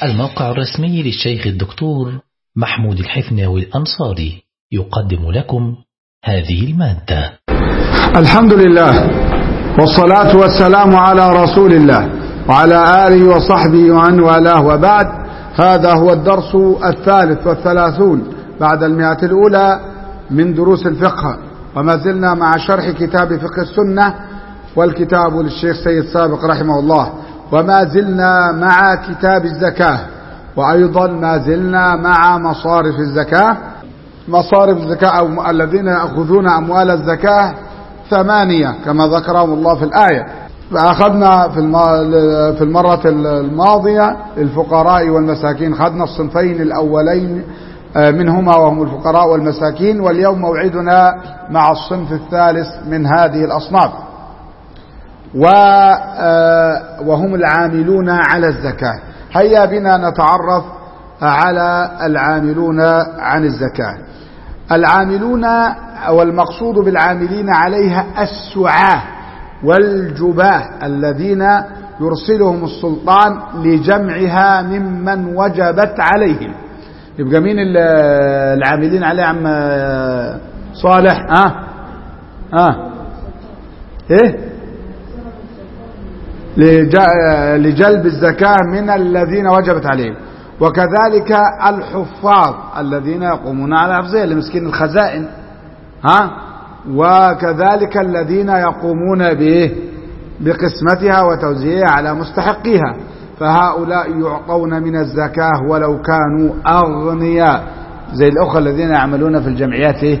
الموقع الرسمي للشيخ الدكتور محمود الحفناوي الأنصاري يقدم لكم هذه المادة الحمد لله والصلاة والسلام على رسول الله وعلى آله وصحبه ومن والاه وبعد هذا هو الدرس الثالث والثلاثون بعد المئة الأولى من دروس الفقه وما زلنا مع شرح كتاب فقه السنة والكتاب للشيخ سيد سابق رحمه الله وما زلنا مع كتاب الزكاة وأيضا ما زلنا مع مصارف الزكاة مصارف الزكاة أو الذين يأخذون أموال الزكاة ثمانية كما ذكرهم الله في الآية فأخذنا في في المرة الماضية الفقراء والمساكين خذنا الصنفين الأولين منهما وهم الفقراء والمساكين واليوم موعدنا مع الصنف الثالث من هذه الأصناف وهم العاملون على الزكاة هيا بنا نتعرف على العاملون عن الزكاة العاملون والمقصود بالعاملين عليها السعاة والجباه الذين يرسلهم السلطان لجمعها ممن وجبت عليهم يبقى مين العاملين عليه عم صالح ها أه؟ ها أه؟ ايه لجلب الزكاة من الذين وجبت عليهم وكذلك الحفاظ الذين يقومون على حفظها لمسكين الخزائن ها وكذلك الذين يقومون به بقسمتها وتوزيعها على مستحقيها فهؤلاء يعطون من الزكاة ولو كانوا أغنياء زي الأخوة الذين يعملون في الجمعيات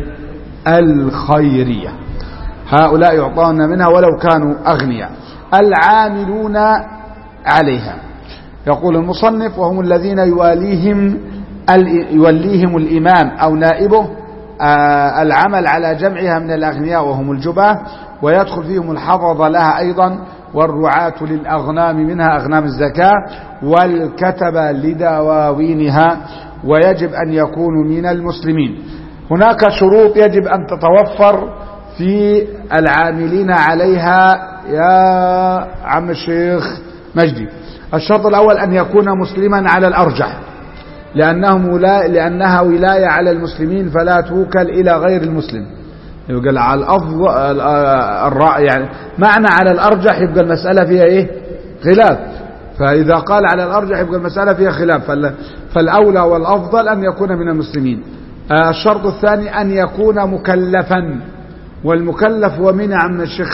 الخيرية هؤلاء يعطون منها ولو كانوا أغنياء العاملون عليها يقول المصنف وهم الذين يواليهم يوليهم الإمام أو نائبه العمل على جمعها من الأغنياء وهم الجباه ويدخل فيهم الحفظ لها أيضا والرعاة للأغنام منها أغنام الزكاة والكتبة لدواوينها ويجب أن يكونوا من المسلمين هناك شروط يجب أن تتوفر في العاملين عليها يا عم الشيخ مجدي الشرط الأول أن يكون مسلما على الأرجح لأنهم ولا لأنها ولاية على المسلمين فلا توكل إلى غير المسلم يبقى على الأفضل الرأي يعني معنى على الأرجح يبقى المسألة فيها إيه خلاف فإذا قال على الأرجح يبقى المسألة فيها خلاف فالأولى والأفضل أن يكون من المسلمين الشرط الثاني أن يكون مكلفا والمكلف هو مين يا عم الشيخ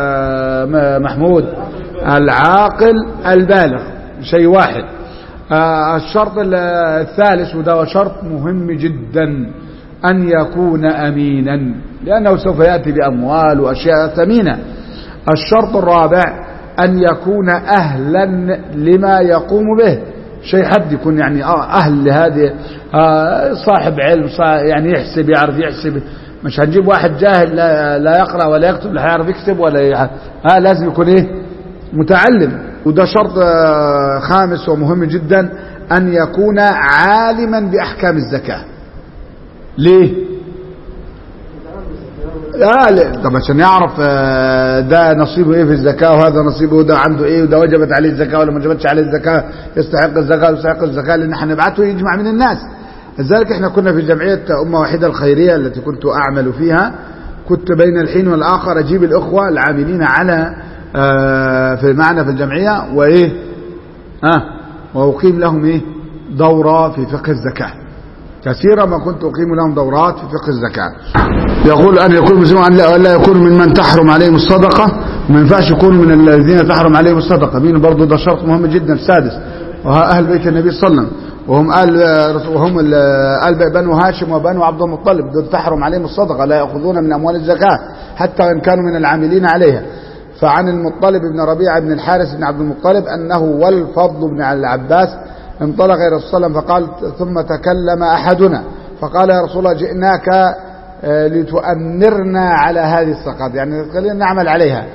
محمود العاقل البالغ شيء واحد الشرط الثالث وده شرط مهم جدا أن يكون أمينا لأنه سوف يأتي بأموال وأشياء ثمينة الشرط الرابع أن يكون أهلا لما يقوم به شيء حد يكون يعني أهل لهذه صاحب علم يعني يحسب يعرف يحسب مش هنجيب واحد جاهل لا, لا يقرأ ولا يكتب لا يعرف يكتب ولا يح... ها لازم يكون ايه متعلم وده شرط خامس ومهم جدا أن يكون عالما بأحكام الزكاة ليه لا لا طب عشان يعرف ده نصيبه ايه في الزكاة وهذا نصيبه ده عنده ايه وده وجبت عليه الزكاة ولا ما وجبتش عليه الزكاة يستحق الزكاة ولا يستحق الزكاة لان احنا نبعته يجمع من الناس لذلك احنا كنا في جمعية أمة واحدة الخيرية التي كنت أعمل فيها كنت بين الحين والآخر أجيب الأخوة العاملين على اه في معنا في الجمعية وإيه اه وأقيم لهم إيه دورة في فقه الزكاة كثيرا ما كنت أقيم لهم دورات في فقه الزكاة يقول أن يكون مسلم أن لا يكون من من تحرم عليهم الصدقة وما ينفعش يكون من الذين تحرم عليهم الصدقة مين برضه ده شرط مهم جدا السادس وأهل بيت النبي صلى الله عليه وسلم وهم آل وهم آل بنو هاشم وبنو عبد المطلب دول تحرم عليهم الصدقة لا يأخذون من أموال الزكاة حتى وإن كانوا من العاملين عليها فعن المطلب بن ربيعة بن الحارث بن عبد المطلب أنه والفضل بن العباس انطلق إلى رسول الله فقال ثم تكلم أحدنا فقال يا رسول الله جئناك لتؤمرنا على هذه الصدقات يعني خلينا نعمل عليها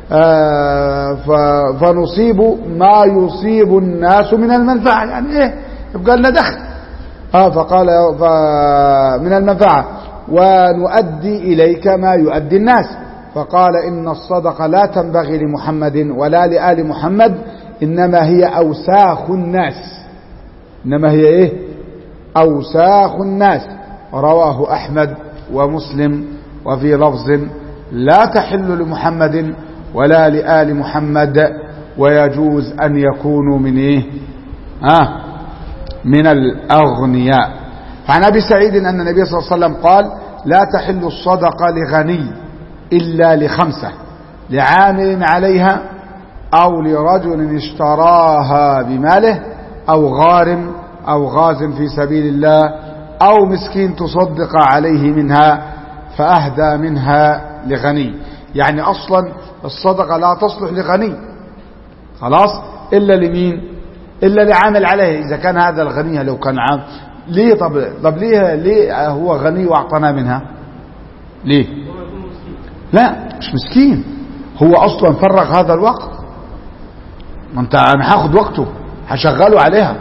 فنصيب ما يصيب الناس من المنفعة يعني ايه يبقى لنا دخل اه فقال من المنفعة ونؤدي إليك ما يؤدي الناس فقال إن الصدقة لا تنبغي لمحمد ولا لآل محمد إنما هي أوساخ الناس إنما هي إيه أوساخ الناس رواه أحمد ومسلم وفي لفظ لا تحل لمحمد ولا لآل محمد ويجوز أن يكونوا من إيه آه من الأغنياء فعن أبي سعيد أن النبي صلى الله عليه وسلم قال لا تحل الصدقة لغني إلا لخمسة لعامل عليها أو لرجل اشتراها بماله أو غارم أو غاز في سبيل الله أو مسكين تصدق عليه منها فأهدى منها لغني يعني أصلا الصدقة لا تصلح لغني خلاص إلا لمين إلا لعامل عليه إذا كان هذا الغني لو كان عام ليه طب, طب ليه, ليه هو غني وأعطانا منها ليه لا مش مسكين هو أصلا فرغ هذا الوقت ما انت انا هاخد وقته هشغله عليها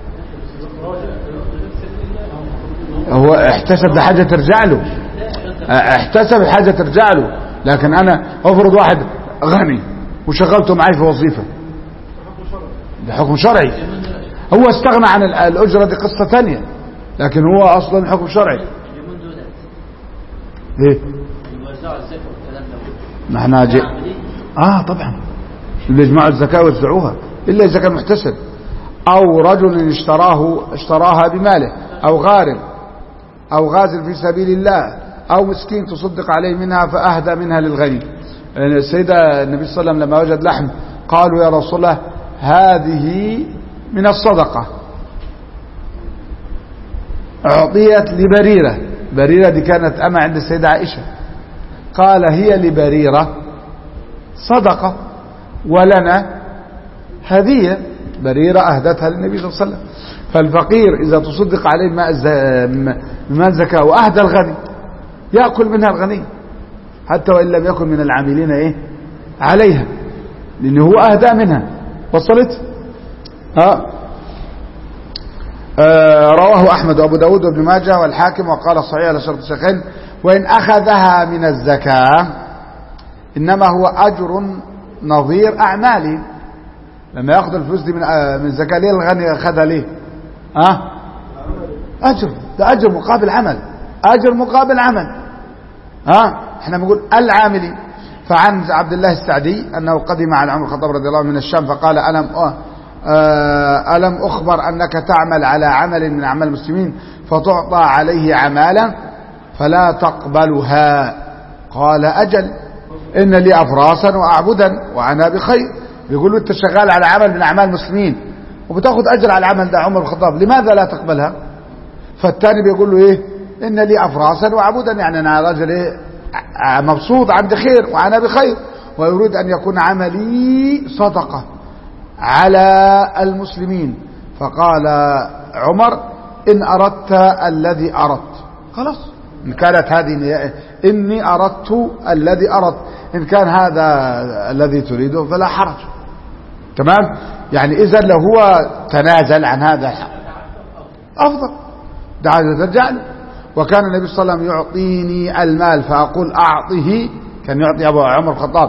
هو احتسب حاجة ترجع له احتسب حاجة ترجع له لكن انا افرض واحد غني وشغلته معي في وظيفة ده حكم شرعي هو استغنى عن الأجرة دي قصة ثانية لكن هو أصلا حكم شرعي ايه ما احنا جي... اه طبعا اللي يجمعوا الزكاة ويوزعوها إلا إذا كان محتسب أو رجل اشتراه اشتراها بماله أو غارم أو غازل في سبيل الله أو مسكين تصدق عليه منها فأهدى منها للغني يعني السيدة النبي صلى الله عليه وسلم لما وجد لحم قالوا يا رسول الله هذه من الصدقة أعطيت لبريرة بريرة دي كانت أما عند السيدة عائشة قال هي لبريرة صدقة ولنا هدية بريرة أهدتها للنبي صلى الله عليه وسلم فالفقير إذا تصدق عليه ماء الزكاة وأهدى الغني يأكل منها الغني حتى وإن لم يكن من العاملين إيه عليها لأنه هو أهدى منها وصلت ها آه رواه أحمد وأبو داود وابن ماجه والحاكم وقال صحيح على شرط الشيخين وإن أخذها من الزكاة إنما هو أجر نظير أعمالي لما ياخذ الفلوس دي من من الزكاة ليه الغني أخذها ليه ها أه؟ أجر ده أجر مقابل عمل أجر مقابل عمل ها أه؟ احنا بنقول العاملي فعن عبد الله السعدي أنه قدم على عمر الخطاب رضي الله عنه من الشام فقال ألم أه ألم أخبر أنك تعمل على عمل من أعمال المسلمين فتعطى عليه عمالا فلا تقبلها قال أجل إن لي أفراسا وأعبدا وأنا بخير بيقول له أنت شغال على عمل من أعمال المسلمين وبتاخد أجر على العمل ده عمر بن الخطاب لماذا لا تقبلها فالثاني بيقول له إيه إن لي أفراسا وأعبدا يعني أنا راجل إيه مبسوط عندي خير وأنا بخير ويريد أن يكون عملي صدقة على المسلمين فقال عمر إن أردت الذي أردت خلاص إن كانت هذه إني أردت الذي أردت إن كان هذا الذي تريده فلا حرج تمام يعني إذا لو هو تنازل عن هذا الحق أفضل دعا ترجع له وكان النبي صلى الله عليه وسلم يعطيني المال فأقول أعطه كان يعطي أبو عمر الخطاب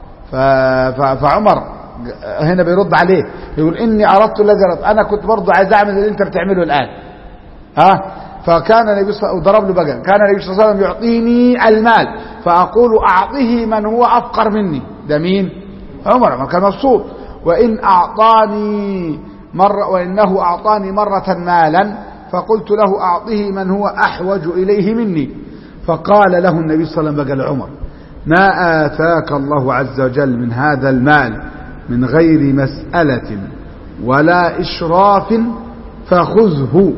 فعمر هنا بيرد عليه يقول إني أردت الذي أردت أنا كنت برضه عايز أعمل اللي أنت بتعمله الآن ها فكان النبي صلى الله وضرب له بقى كان النبي صلى الله عليه وسلم يعطيني المال فأقول أعطه من هو أفقر مني ده مين عمر عمر كان مبسوط وإن أعطاني مرة وإنه أعطاني مرة مالا فقلت له أعطه من هو أحوج إليه مني فقال له النبي صلى الله عليه وسلم بقى لعمر ما آتاك الله عز وجل من هذا المال من غير مسألة ولا إشراف فخذه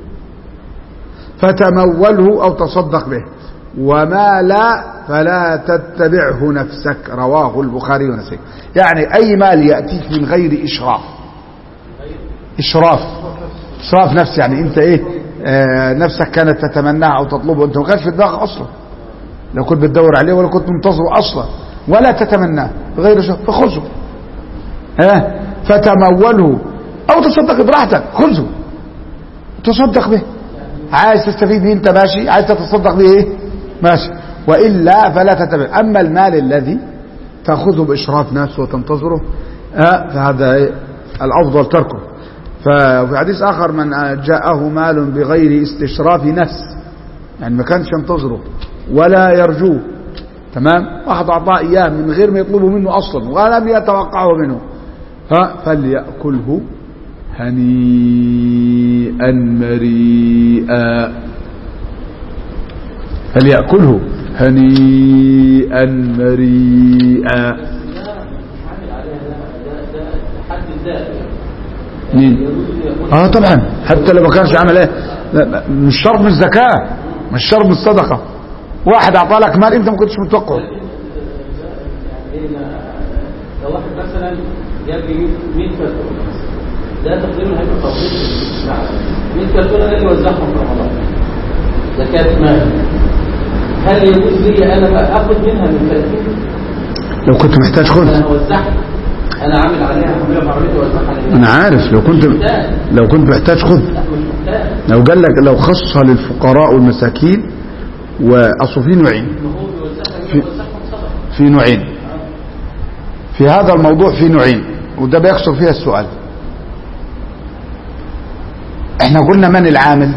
فتموله أو تصدق به وما لا فلا تتبعه نفسك رواه البخاري ونسائي يعني أي مال يأتيك من غير إشراف إشراف إشراف نفس يعني أنت إيه آه نفسك كانت تتمناه أو تطلبه أنت ما كانش في دماغك أصلا لو كنت بتدور عليه ولا كنت منتظره أصلا ولا تتمناه بغير إشراف فخذه آه فتموله أو تصدق براحتك خذه تصدق به عايز تستفيد بيه انت ماشي عايز تتصدق بيه ايه ماشي وإلا فلا تتبع أما المال الذي تأخذه بإشراف ناس وتنتظره آه فهذا إيه؟ الأفضل تركه ففي حديث آخر من جاءه مال بغير استشراف نفس يعني ما كانش ينتظره ولا يرجوه تمام واحد أعطاه إياه من غير ما يطلبه منه أصلا ولم يتوقعه منه ها فليأكله هنيئا مريئا فليأكله هنيئا مريئا مين؟ اه طبعا حتى لو ما كانش عمل ايه لا، لا، مش شرط من الزكاه مش شرط من الصدقه واحد اعطى لك مال انت ما كنتش متوقعه لو واحد مثلا جاب لي 100 كرتون ده تقريبا هيبقى تفضيل 100 كرتون انا اللي وزعهم في رمضان زكاة مال هل يجوز لي انا بقى اخد منها من 30 لو كنت محتاج خذ انا وزعها انا عامل عليها عاملها في عربيتي ووزعها للناس انا عارف لو كنت لو كنت محتاج خذ لا مش محتاج لو قال لك لو خصها للفقراء والمساكين واصل في نوعين ما هو بيوزعها في- بيوزعهم صدقه في نوعين في هذا الموضوع في نوعين وده بيقصر فيها السؤال احنا قلنا من العامل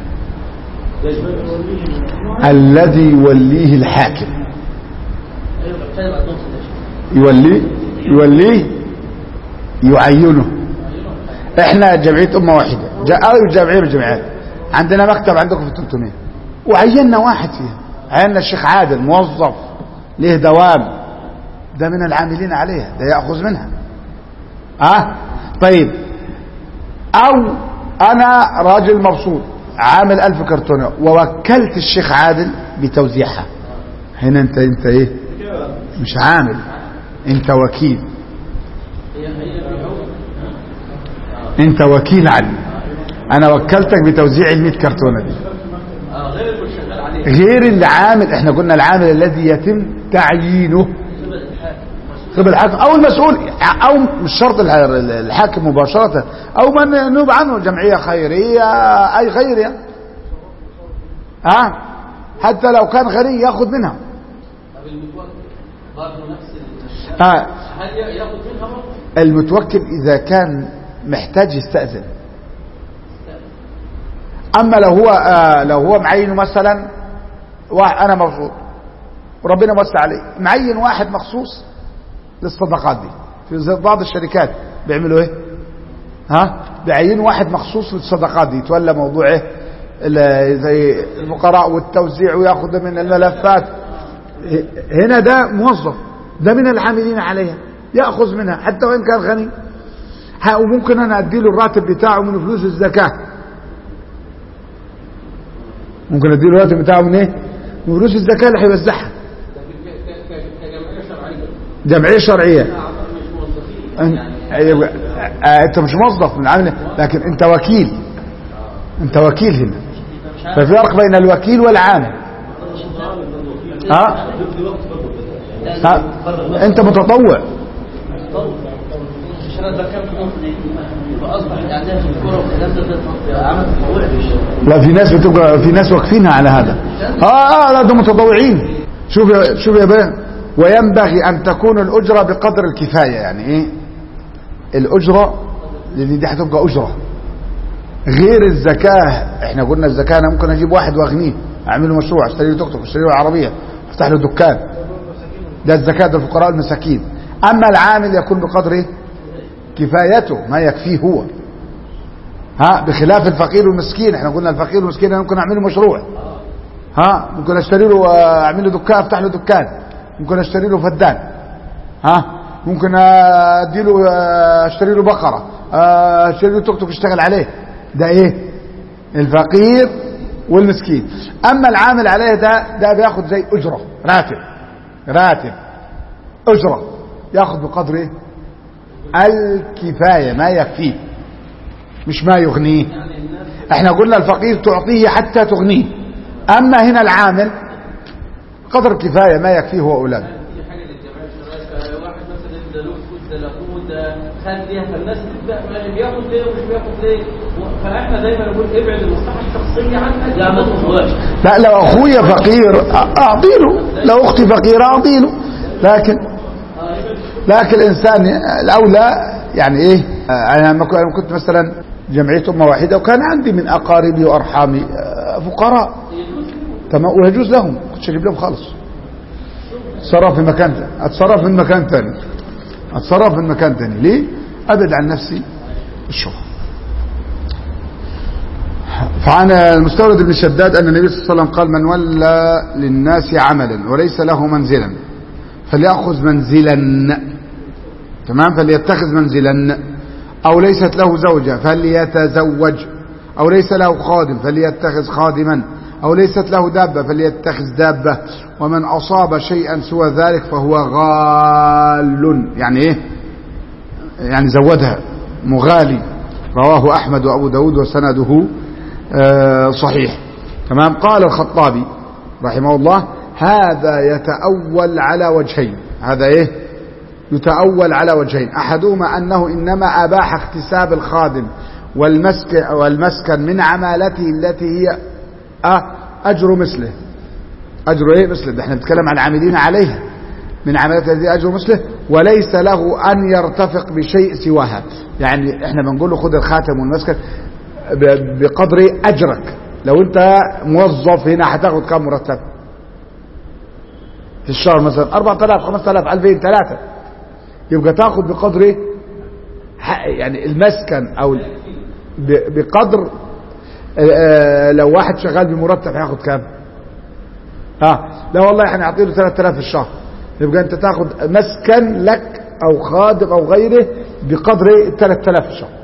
الذي يوليه الحاكم ايوه بتكلم عن النقطه دي يوليه يوليه يعينه احنا جمعيه امه واحده جاء أو جمعيه من الجمعيات عندنا مكتب عندكم في 300 وعيننا واحد فيها عيننا الشيخ عادل موظف له دوام ده من العاملين عليها ده ياخذ منها اه طيب او انا راجل مبسوط عامل ألف كرتونة ووكلت الشيخ عادل بتوزيعها هنا انت انت ايه مش عامل انت وكيل هي هي بيعود انت وكيل عني انا وكلتك بتوزيع ال 100 كرتونه دي اه غير اللي شغال عليه غير العامل احنا قلنا العامل الذي يتم تعيينه قبل الحاكم او المسؤول او مش شرط الح- الحاكم مباشره او من ينوب عنه جمعيه خيريه اي خيريه ها حتى لو كان غني ياخذ منها طب المتوكل برضه نفس ال- ها هل ياخد منها برضه؟ المتوكل اذا كان محتاج يستاذن اما لو هو آه لو هو معينه مثلا واحد انا مبسوط وربنا وسع عليه معين واحد مخصوص للصدقات دي في زي بعض الشركات بيعملوا ايه ها بيعينوا واحد مخصوص للصدقات دي يتولى موضوع ايه ال- زي الفقراء والتوزيع وياخذ من الملفات هنا ده موظف ده من العاملين عليها ياخذ منها حتى وان كان غني ها وممكن انا ادي له الراتب بتاعه من فلوس الزكاه ممكن ادي له الراتب بتاعه من ايه من فلوس الزكاه اللي هيوزعها لكن ك- ك- ك- كجمعيه شرعيه جمعيه شرعيه اعضاء مش موظفين أن- أيوة. آه، انت مش موظف من عامل لكن انت وكيل انت وكيل هنا ففي فرق بين الوكيل والعامل ها ها انت متطوع مش انا ذكرت النقطه دي فاصبح عندنا في الكوره والكلام ده ده عمل تطوعي في الشغل لا في ناس بتبقى في ناس واقفينها على هذا اه اه لا ده متطوعين شوف يا شوف يا بيه وينبغي ان تكون الاجره بقدر الكفايه يعني ايه الاجره لان دي هتبقى اجره غير الزكاه احنا قلنا الزكاه انا ممكن اجيب واحد واغنيه اعمل له مشروع اشتري له توك توك اشتري له عربيه افتح له دكان ده الزكاه ده الفقراء المساكين اما العامل يكون بقدر ايه كفايته ما يكفيه هو ها بخلاف الفقير والمسكين احنا قلنا الفقير والمسكين انا ممكن اعمل له مشروع ها ممكن اشتري له آه، اعمل له دكان افتح له دكان ممكن اشتري له فدان ها ممكن آه، ادي له آه، اشتري له بقره آه، اشتري له توك توك يشتغل عليه ده ايه الفقير والمسكين اما العامل عليه ده ده بياخد زي اجره راتب راتب اجره ياخد بقدر ايه الكفايه ما يكفيه مش ما يغنيه احنا قلنا الفقير تعطيه حتى تغنيه اما هنا العامل قدر كفايه ما يكفيه هو اولاده في حاجه للجمعيه الشرعيه واحد مثلا ده له فلوس ده لاخوه ده خد ليها فالناس بتبقى ماشي بياخد ليه ومش بياخد ليه فاحنا دايما نقول ابعد المصلحه الشخصيه عنك لا ما تطلعش لا لو اخويا فقير اعطي له لو اختي فقيره اعطي له لكن لكن الانسان الاولى يعني ايه آه، انا لما كنت مثلا جمعية أمة واحدة وكان عندي من أقاربي وأرحامي آه، فقراء تمام ويجوز لهم كنتش أجيب لهم خالص اتصرف في مكان تاني اتصرف من مكان تاني اتصرف من مكان تاني ليه ابعد عن نفسي الشهرة فعن المستورد بن شداد أن النبي صلى الله عليه وسلم قال من ولى للناس عملا وليس له منزلا فليأخذ منزلا تمام فليتخذ منزلا أو ليست له زوجة فليتزوج أو ليس له خادم فليتخذ خادما أو ليست له دابة فليتخذ دابة ومن أصاب شيئا سوى ذلك فهو غال يعني إيه يعني زودها مغالي رواه أحمد وأبو داود وسنده آه، صحيح تمام قال الخطابي رحمه الله هذا يتأول على وجهين هذا إيه يتأول على وجهين أحدهما أنه إنما أباح اكتساب الخادم والمسكن, والمسكن من عمالته التي هي أه أجر مثله أجر إيه مثله ده احنا بنتكلم عن عاملين عليها من عمليات هذه أجر مثله وليس له أن يرتفق بشيء سواها يعني احنا بنقول له خد الخاتم والمسكن ب- بقدر أجرك لو أنت موظف هنا هتاخد كم مرتب في الشهر مثلا 4000 5000 2000 3 يبقى تاخد بقدر ايه حق- يعني المسكن او ال- ب- بقدر آه، لو واحد شغال بمرتب هياخد كام اه لا والله احنا هنعطيله 3000 في الشهر يبقى انت تاخد مسكن لك او خادم او غيره بقدر ايه 3000 في الشهر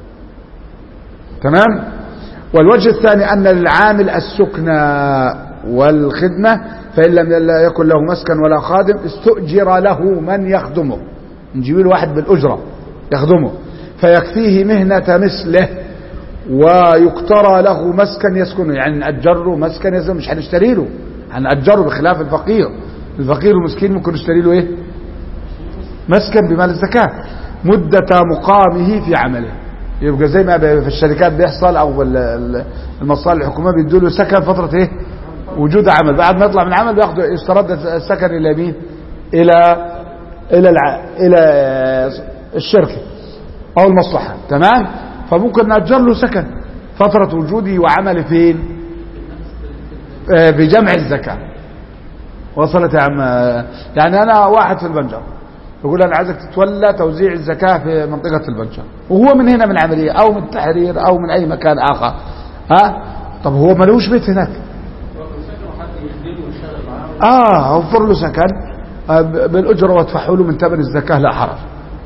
تمام والوجه الثاني ان للعامل السكنى والخدمه فان لم يكن له مسكن ولا خادم استؤجر له من يخدمه نجيب له واحد بالاجره يخدمه فيكفيه مهنه مثله ويقترى له مسكن يسكنه يعني نأجر له مسكن يسكنه مش هنشتري له هنأجره بخلاف الفقير الفقير والمسكين ممكن نشتري له ايه مسكن بمال الزكاة مدة مقامه في عمله يبقى زي ما في الشركات بيحصل او ال- ال- المصالح الحكومية بيدوا له سكن فترة ايه وجود عمل بعد ما يطلع من العمل بياخد يسترد السكن الى مين الى الى الع... الى الشركة او المصلحة تمام فممكن نأجر له سكن فترة وجوده وعمله فين آه، بجمع الزكاة وصلت يا عم يعني انا واحد في البنجر يقول انا عايزك تتولى توزيع الزكاة في منطقة البنجر وهو من هنا من عملية او من التحرير او من اي مكان اخر ها طب هو ملوش بيت هناك اه اوفر له سكن آه، ب- بالاجره وادفعوا له من ثمن الزكاه لا حرج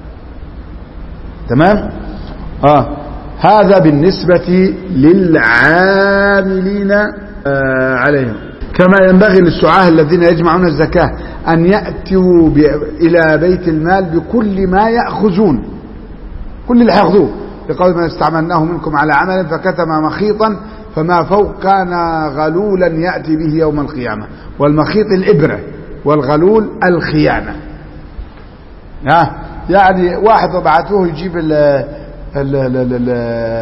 تمام اه هذا بالنسبه للعاملين آه عليهم كما ينبغي للسعاه الذين يجمعون الزكاه ان ياتوا ب- الى بيت المال بكل ما ياخذون كل اللي هياخذوه لقول من استعملناه منكم على عمل فكتم مخيطا فما فوق كان غلولا يأتي به يوم القيامة والمخيط الإبرة والغلول الخيانة ها يعني واحد بعثوه يجيب ال ال ال ال ال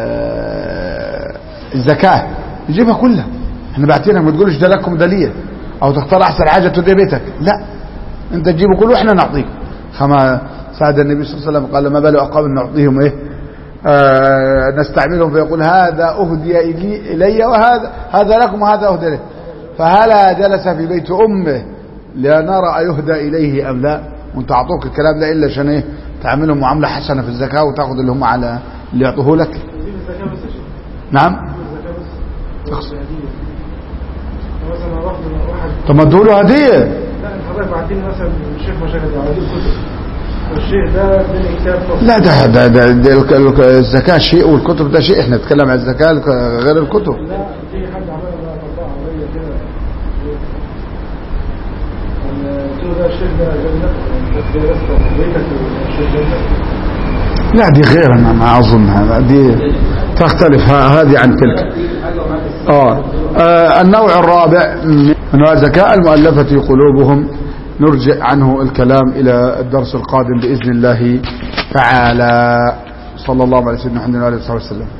الزكاة يجيبها كلها احنا باعتينها ما تقولش ده لكم ده ليا او تختار احسن حاجة توديها بيتك لا انت تجيبه كله واحنا نعطيك كما سعد النبي صلى الله عليه وسلم قال ما بال اقوام نعطيهم ايه آه نستعملهم فيقول هذا اهدي الي الي وهذا هذا لكم وهذا اهدي له فهلا جلس في بيت امه لنرى ايهدى اليه ام لا وانت اعطوك الكلام ده الا عشان ايه تعملهم معامله حسنه في الزكاه وتاخذ اللي هم على اللي يعطوه لك دي الزكاة بس يا شيخ نعم الزكاة بس أقصد. هدية. مثلا واحد واحد طب ما ادوا له هديه لا انت حضرتك بعتين مثلا الشيخ مشاهد على دي كتب والشيخ ده اداني كتاب فصل. لا ده ده, ده, ده الك- الك- الزكاه شيء والكتب ده شيء احنا نتكلم عن الزكاه الك- غير الكتب لا في حد عملها بقى طبقها عليا كده قلت له ده الشيخ ده جنة بس ده بس بيتك والشيخ جنة لا دي غير انا ما اظن هذا دي تختلف ه- هذه عن تلك آه. آه النوع الرابع من انواع الزكاه المؤلفه قلوبهم نرجع عنه الكلام الى الدرس القادم باذن الله تعالى صلى الله عليه وسلم محمد وعلى اله وصحبه وسلم